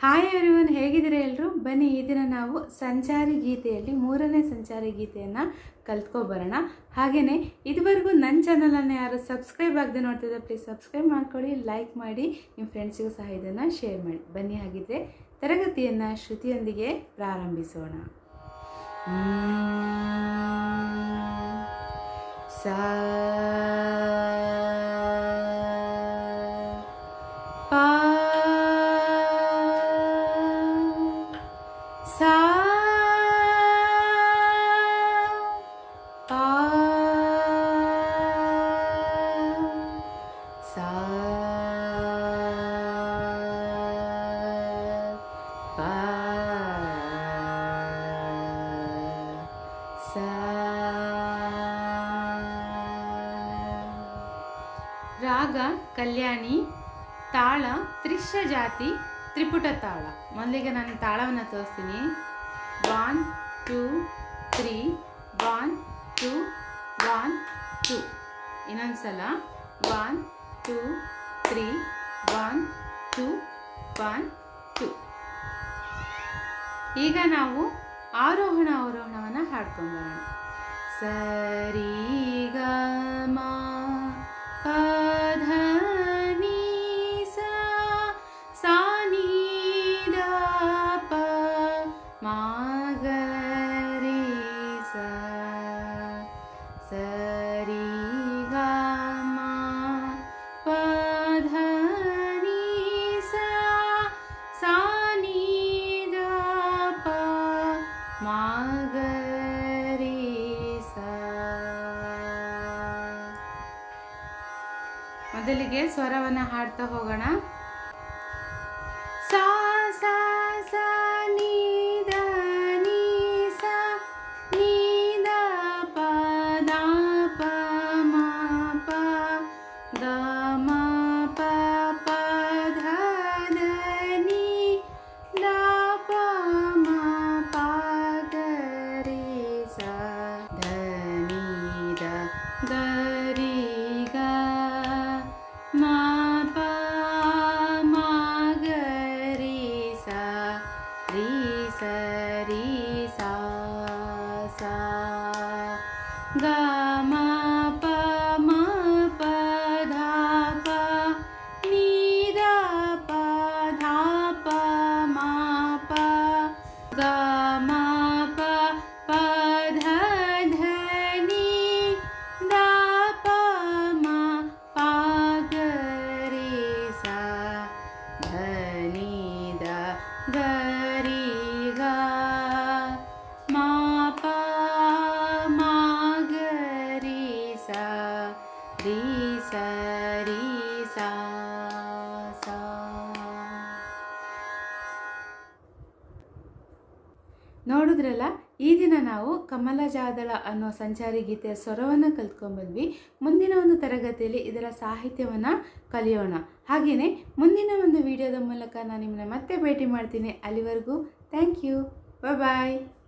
hi everyone ಹೇಗಿದ್ದೀರಾ ಎಲ್ಲರೂ ಬನ್ನಿ ಈ ದಿನ ನಾವು ಸಂಚಾರಿ ಗೀತೆಯಲ್ಲಿ ಮೂರನೇ ಸಂಚಾರಿ ಗೀತೆಯನ್ನು ಕಲ್ತ್ಕೊಬರೋಣ ಹಾಗೆಯೇ ಇದುವರೆಗೂ ನನ್ನ ಚಾನಲನ್ನು ಯಾರು ಸಬ್ಸ್ಕ್ರೈಬ್ ಆಗದೆ ನೋಡ್ತಿದ್ದರೆ ಪ್ಲೀಸ್ ಸಬ್ಸ್ಕ್ರೈಬ್ ಮಾಡ್ಕೊಳ್ಳಿ ಲೈಕ್ ಮಾಡಿ ನಿಮ್ಮ ಫ್ರೆಂಡ್ಸಿಗೂ ಸಹ ಇದನ್ನು ಶೇರ್ ಮಾಡಿ ಬನ್ನಿ ಹಾಗಿದ್ರೆ ತರಗತಿಯನ್ನು ಶ್ರುತಿಯೊಂದಿಗೆ ಪ್ರಾರಂಭಿಸೋಣ ಸಾ ಪಾ ಸಾ ಪಾ ಸಾ ಪಾ ಸಾ ರಾಗ ಕಲ್ಯಾಣಿ ತಾಳ ತ್ರಿಶ ಜಾತಿ ತ್ರಿಪುಟ ತಾಳ ಮೊದಲಿಗೆ ನಾನು ತಾಳವನ್ನು ತೋರಿಸ್ತೀನಿ one two three one two one two ಇನ್ನೊಂದು ಸಲ one two three one two one two ಈಗ ನಾವು ಆರೋಹಣ ಅವರೋಹಣವನ್ನು ಹಾಡ್ಕೊಂಬರೋಣ ಸರಿ ಗ ಮ ಪ ಧ ನೀ ಸ ಸಾ ನೀ ದ ಪ ಮ ಗ ರೀ ಸ ಸರಿ ಗ ಮ ಪ ಧ ನೀ ಸ ಸಾ ನೀ ದ ಪ ಮ ಗ ರೀ ಸ ಮೊದಲಿಗೆ ಸ್ವರವನ್ನು ಹಾಡ್ತಾ ಹೋಗೋಣ ಸಾ ಸಾ ಸಾ ನೀ ದ ನೀ ಸ ನೀ ದ ಪ ದ ಪ ಮ ಪ ಗ ಮ ಪ ಪ ಧ ದ ನೀ ದ ಪ ಮ ಪ ಗ ರೀ ಸ ಧ ನೀ ದ ಗ ರೀ ಗ ಮ ಪ ಮ ಗ ರೀ ಸ ರೀ ಸ ರೀ ಸ ಸ ಗ ಮ ಪ ಮ ಪ ಧ ಪ ನೀ ದ ಪ ಧ ಪ ಮ ಪ ಗ ಮ ಪ ಪ ಧ ಧ ನೀ ದ ಪ ಮ ಪ ಗ ರೀ ಸ ಧ ನೀ ದ ಗ ರೀ ಗ ಮ ಪ ಮ ಗ ರೀ ಸ ರೀ ಸ ರೀ ಸ ಸ ನೋಡಿದ್ರಲ್ಲ ಈ ದಿನ ನಾವು ಕಮಲ ಜಾದಳ ಅನ್ನೋ ಸಂಚಾರಿ ಗೀತೆಯ ಸ್ವರವನ್ನು ಕಲ್ತ್ಕೊಂಡ್ಬಂದ್ವಿ ಮುಂದಿನ ಒಂದು ತರಗತಿಯಲ್ಲಿ ಇದರ ಸಾಹಿತ್ಯವನ್ನು ಕಲಿಯೋಣ ಹಾಗೆಯೇ ಮುಂದಿನ ಒಂದು ವಿಡಿಯೋದ ಮೂಲಕ ನಾನು ನಿಮ್ಮನ್ನ ಮತ್ತೆ ಭೇಟಿ ಮಾಡ್ತೀನಿ ಅಲ್ಲಿವರೆಗೂ ಥ್ಯಾಂಕ್ ಯು ಬಾಯ್